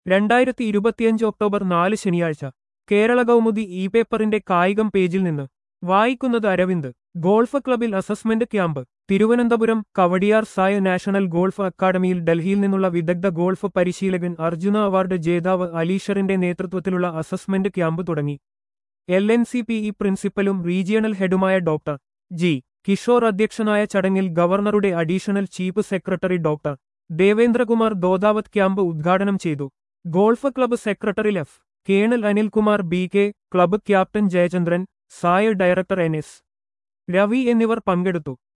രണ്ടായിരത്തി ഇരുപത്തിയഞ്ച് ഒക്ടോബർ നാല് ശനിയാഴ്ച കേരള കൗമുദി ഇ പേപ്പറിന്റെ കായികം പേജിൽ നിന്ന് വായിക്കുന്നത് അരവിന്ദ് ഗോൾഫ് ക്ലബിൽ assessment camp Thiruvananthapuram Kowdiar SAI national golf അക്കാദമിയിൽ ഡൽഹിയിൽ നിന്നുള്ള വിദഗ്ധ ഗോൾഫ് പരിശീലകൻ അർജുന അവാർഡ് ജേതാവ് അലീഷറിന്റെ നേതൃത്വത്തിലുള്ള അസസ്മെന്റ് ക്യാമ്പ് തുടങ്ങി L N C P E പ്രിൻസിപ്പലും റീജിയണൽ ഹെഡുമായ ഡോക്ടർ ജി കിഷോർ അധ്യക്ഷനായ ചടങ്ങിൽ ഗവർണറുടെ additional chief secretary doctor Devendrakumar Dodawat camp ഉദ്ഘാടനം ചെയ്തു golf club secretary F colonel Anilkumar B K club captain Jayachandran സായ ഡയറക്ടർ എൻ എസ് രവി എന്നിവർ പങ്കെടുത്തു